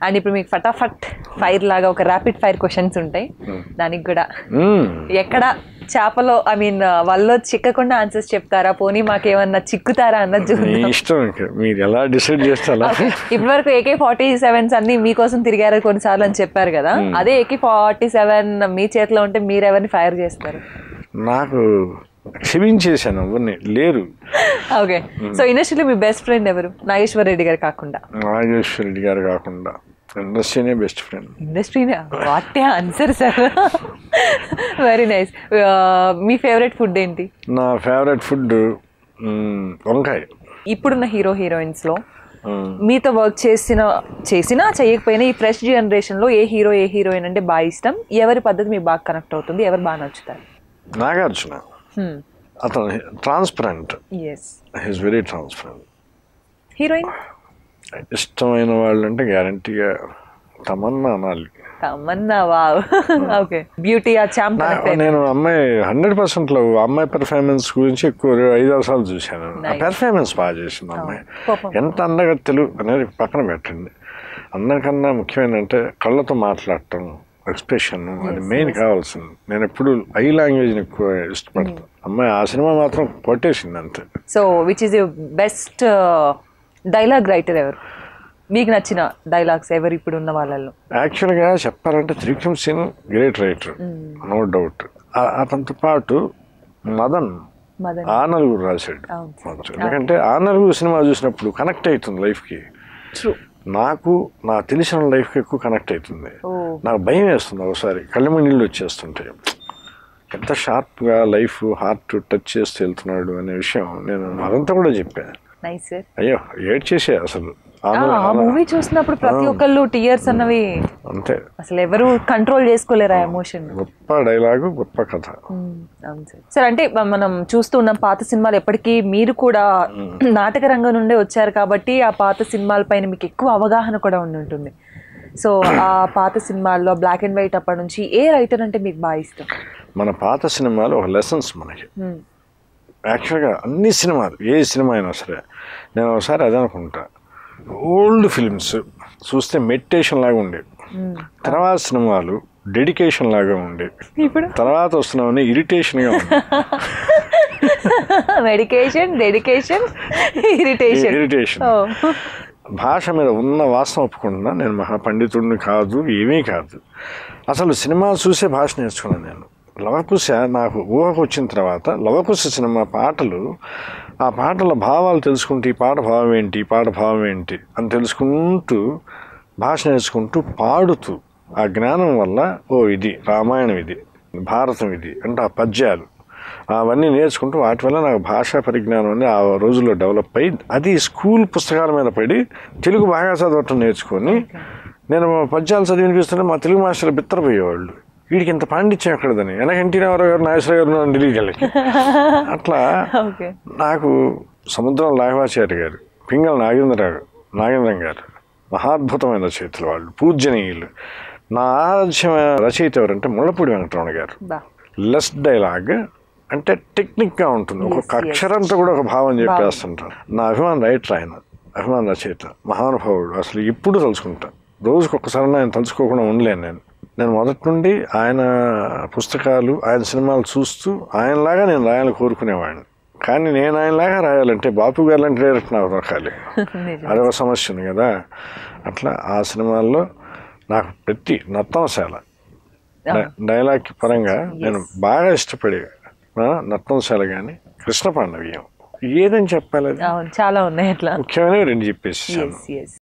And ఇప్పుడు మీకు ఫటాఫట్ ఫైర్ లాగా ఒక ర్యాపిడ్ ఫైర్ క్వశ్చన్స్ ఉంటాయి దానికి కూడా మ్మ్. ఎక్కడ చేపలో ఐ మీన్ వాళ్ళు చిక్కకుండా ఆన్సర్స్ చెప్తారా పోనీ మాకేమన్నా చిక్కుతారా అన్నది మీ చూద్దాం ఇష్టం ఇంకా మీరు ఎలా డిసైడ్ చేస్తే అలా ఇప్పటి వరకు ఏకే ఫార్టీ సెవెన్స్ అన్ని మీకోసం తిరిగారు కొన్నిసార్లు అని చెప్పారు కదా అదే ఏకే ఫార్టీ సెవెన్ మీ చేతిలో ఉంటే మీరు ఎవరిని ఫైర్ చేస్తారు నాకు క్షమించేశాను ఎవరిని లేరు ఓకే సో ఇండస్ట్రీలో మీ బెస్ట్ ఫ్రెండ్ ఎవరు నాగేశ్వర రెడ్డి గారు కాకుండా నాగేశ్వర రెడ్డి గారు కాకుండా ఇండస్ట్రీనే బెస్ట్ ఫ్రెండ్ ఇండస్ట్రీనే what answer sir very nice మీ ఫేవరెట్ ఫుడ్ ఏంటి నా ఫేవరెట్ ఫుడ్ వంకాయ ఇప్పుడున్న హీరో హీరోయిన్స్ లో మ్మ్. మీతో వర్క్ చేసిన చేసినా చేయకపోయినా ఈ ఫ్రెష్ జనరేషన్ లో ఏ హీరో ఏ హీరోయిన్ అంటే బాగా ఇష్టం ఎవరి పద్ధతి మీకు బాగా కనెక్ట్ అవుతుంది ఎవరు బాగా నచ్చుతారు నాగార్జున అతను transparent yes he's very transparent heroine ఇష్టమైన వాళ్ళు అంటే గ్యారంటీగా తమన్నా అనాలి తమన్నా వావ్ ఓకే బ్యూటీ ఆ చాంప్ నా- కనెక్ట్ నేను అమ్మాయి హండ్రెడ్ పర్సెంట్ లో అమ్మాయి పెర్ఫార్మెన్స్ గురించి ఎక్కువ ఐదారు సార్లు చూశాను ఆ Nice. పెర్ఫార్మెన్స్ బాగా చేసింది అమ్మాయి పాపం. ఎంత అందగా తెలుగు అనేది పక్కన పెట్టండి అందరికన్నా ముఖ్యమైన అంటే కళ్ళతో మాట్లాడటం ఎక్స్ప్రెషన్ అది మెయిన్ కావాల్సింది నేను ఎప్పుడు ఐ లాంగ్వేజ్ని ఎక్కువ ఇష్టపడతాను అమ్మాయి ఆ సినిమా మాత్రం కొట్టేసింది అంతే so which is your best dialogue writer ఎవరు మీకు నచ్చిన డైలాగ్స్ ఎవరు ఇప్పుడు ఉన్న వాళ్ళల్లో యాక్చువల్గా చెప్పాలంటే త్రివిక్రమ్ సింగ్ గ్రేట్ రైటర్ నో డౌట్ అతనితో పాటు మదన్ మదన్ ఆ నలుగురు రాశాడు అవును సార్. ఎందుకంటే ఆ నలుగురు సినిమా చూసినప్పుడు కనెక్ట్ అవుతుంది లైఫ్కి ట్రూ నాకు నా తెలిసిన లైఫ్కి ఎక్కువ కనెక్ట్ అవుతుంది ఓ నాకు భయం వేస్తుంది ఒకసారి కళ్ళమ నీళ్ళు వచ్చేస్తుంటాయి ఎంత షార్ప్గా లైఫ్ హార్ట్ టచ్ చేస్తూ వెళ్తున్నాడు అనే విషయం నేను అదంతా కూడా చెప్పాను నైస్ సార్ అయ్యో ఏడ్ చేసే అసలు ఆ ఆమె- మూవీ చూసినప్పుడు ప్రతి ఒక్కళ్ళు టీయర్స్ అన్నవి అంతే అసలు ఎవరు కంట్రోల్ చేసుకోలేరు ఆ ఎమోషన్ గొప్ప డైలాగు గొప్ప కథ అవును సార్ సార్ అంటే మ- మనం చూస్తూ ఉన్నాం పాత సినిమాలు ఎప్పటికీ మీరు కూడా నాటక రంగం నుండే వచ్చారు కాబట్టి ఆ పాత సినిమాల పైన మీకు ఎక్కువ అవగాహన కూడా ఉండి ఉంటుంది సో ఆ పాత సినిమాల్లో బ్లాక్ అండ్ వైట్ అప్పటి నుంచి ఏ రైటర్ అంటే మీకు బాగా ఇష్టం మన పాత సినిమాలు ఒక లెసన్స్ మనకి Hmm. యాక్చువల్గా అన్ని సినిమాలు ఏ సినిమా అయినా సరే నేను ఒకసారి అదే అనుకుంటా ఓల్డ్ ఫిల్మ్స్ చూస్తే మెడిటేషన్ లాగా ఉండేవి తర్వాత సినిమాలు డెడికేషన్ లాగా ఉండేవి ఇప్పుడు తర్వాత వస్తున్నామని ఇరిటేషన్గా ఉంది మెడికేషన్ డెడికేషన్ ఇరిటేషన్ ఇరిటేషన్ భాష మీద ఉన్న వాస్తవం ఒప్పుకుంటున్నా నేను మహాపండితుడిని కాదు ఏమీ కాదు అసలు సినిమా చూసే భాష నేర్చుకున్నాను నేను లవకుశ నాకు ఊహకు వచ్చిన తర్వాత లవకుశ సినిమా పాటలు ఆ పాటల భావాలు తెలుసుకుంటూ ఈ పాట భావం ఏంటి ఈ పాట భావం ఏంటి అని తెలుసుకుంటూ భాష నేర్చుకుంటూ పాడుతూ ఆ జ్ఞానం వల్ల ఓ ఇది రామాయణం ఇది భారతం ఇది అంటే ఆ పద్యాలు అవన్నీ నేర్చుకుంటూ వాటి వల్ల నాకు భాషా పరిజ్ఞానం అనేది ఆ రోజుల్లో డెవలప్ అయ్యి అది స్కూల్ పుస్తకాల మీద పడి తెలుగు బాగా చదవటం నేర్చుకొని నేను పద్యాలు చదివి వినిపిస్తుంటే మా తెలుగు మాస్టర్లు బిత్తరపోయేవాళ్ళు వీడికి ఇంత పాండిత్యం ఎక్కడదని వెనక ఎన్టీ రామారావు గారు నాగేశ్వర గారు నన్ను ఢిల్లీకి వెళ్ళకి అట్లా ఓకే నాకు సముద్రం లాఘవాచార్య గారు పింగళ నాగేంద్ర నాగేంద్రం గారు మహాద్భుతమైన రచయితలు వాళ్ళు పూజనీయులు నా ఆరాధ్యమైన రచయిత ఎవరంటే ముళ్ళపూడి వెంకటరమణ గారు బా లెస్ డైలాగ్ అంటే టెక్నిక్గా ఉంటుంది ఒక్కొక్క yes. అక్షరంతో కూడా ఒక భావం చెప్పేస్తుంటాను నా అభిమాన రైటర్ ఆయన అభిమాన రచయిత మహానుభావుడు అసలు ఇప్పుడు తలుచుకుంటా రోజుకి ఒక్కసారి ఆయన తలుచుకోకుండా ఉండలేను నేను నేను మొదటి నుండి ఆయన పుస్తకాలు ఆయన సినిమాలు చూస్తూ ఆయనలాగా నేను రాయాలని కోరుకునేవాడిని కానీ నేను ఆయనలాగా రాయాలంటే బాపు గారు లాంటి డైరెక్టర్ నాకు దొరకాలి నిజం. అదొక సమస్య ఉంది కదా అట్లా ఆ సినిమాల్లో నాకు ప్రతి నర్తనశాల డై- డైలాగ్ పరంగా నేను బాగా ఇష్టపడే ఆ, నర్తనశాల కానీ కృష్ణ పాండవ్యం ఏదని చెప్పాలి అది? అవును చాలా ఉన్నాయి అట్లా ముఖ్యమైనవి రెండు చెప్పేసి ఎస్ ఎస్